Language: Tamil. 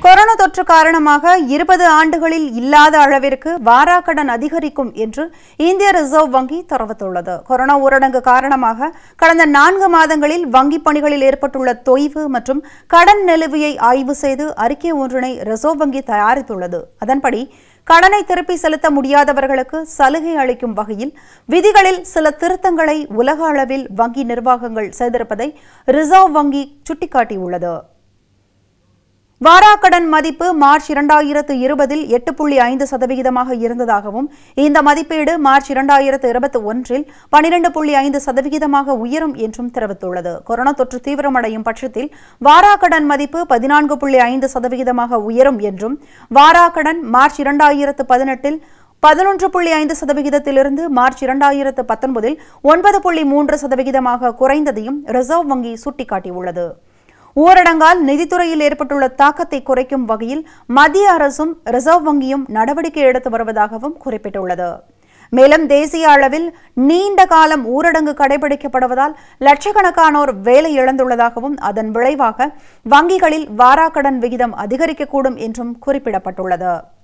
கொரோனா தொற்று காரணமாக இருபது ஆண்டுகளில் இல்லாத அளவிற்கு வாராக்கடன் அதிகரிக்கும் என்று இந்திய ரிசர்வ் வங்கி தெரிவித்துள்ளது கொரோனா ஊரடங்கு காரணமாக கடந்த நான்கு மாதங்களில் வங்கிப் பணிகளில் ஏற்பட்டுள்ள தொய்வு மற்றும் கடன் நிலுவையை ஆய்வு செய்து அறிக்கை ஒன்றினை ரிசர்வ் வங்கி தயாரித்துள்ளது அதன்படி கடனை திருப்பி செலுத்த முடியாதவர்களுக்கு சலுகை அளிக்கும் வகையில் விதிகளில் சில திருத்தங்களை உலக அளவில் வங்கி நிர்வாகங்கள் செய்திருப்பதை ரிசர்வ் வங்கி சுட்டிக்காட்டியுள்ளது வாராக்கடன் மதிப்பு மார்ச் இரண்டாயிரத்து இருபதில் எட்டு புள்ளி ஐந்து சதவிகிதமாக இருந்ததாகவும் இந்த மதிப்பீடு மார்ச் இரண்டாயிரத்து இருபத்தி ஒன்றில் பனிரெண்டு புள்ளி ஐந்து சதவிகிதமாக உயரும் என்றும் தெரிவித்துள்ளது கொரோனா தொற்று தீவிரமடையும் பட்சத்தில் வாராக்கடன் மதிப்பு பதினான்கு புள்ளி ஐந்து சதவிகிதமாக உயரும் என்றும் வாராக்கடன் மார்ச் இரண்டாயிரத்து பதினெட்டில் பதினொன்று புள்ளி ஐந்து சதவிகிதத்திலிருந்து மார்ச் இரண்டாயிரத்து பத்தொன்பதில் ஒன்பது புள்ளி மூன்று சதவிகிதமாக குறைந்ததையும் ரிசர்வ் வங்கி சுட்டிக்காட்டியுள்ளது ஊரடங்கால் நிதித்துறையில் ஏற்பட்டுள்ள தாக்கத்தை குறைக்கும் வகையில் மத்திய அரசும் ரிசர்வ் வங்கியும் நடவடிக்கை எடுத்து வருவதாகவும் குறிப்பிட்டுள்ளது மேலும் தேசிய அளவில் நீண்ட காலம் ஊரடங்கு கடைபிடிக்கப்படுவதால் லட்சக்கணக்கானோர் வேலை இழந்துள்ளதாகவும் அதன் விளைவாக வங்கிகளில் வாராக்கடன் விகிதம் அதிகரிக்கக்கூடும் என்றும் குறிப்பிடப்பட்டுள்ளது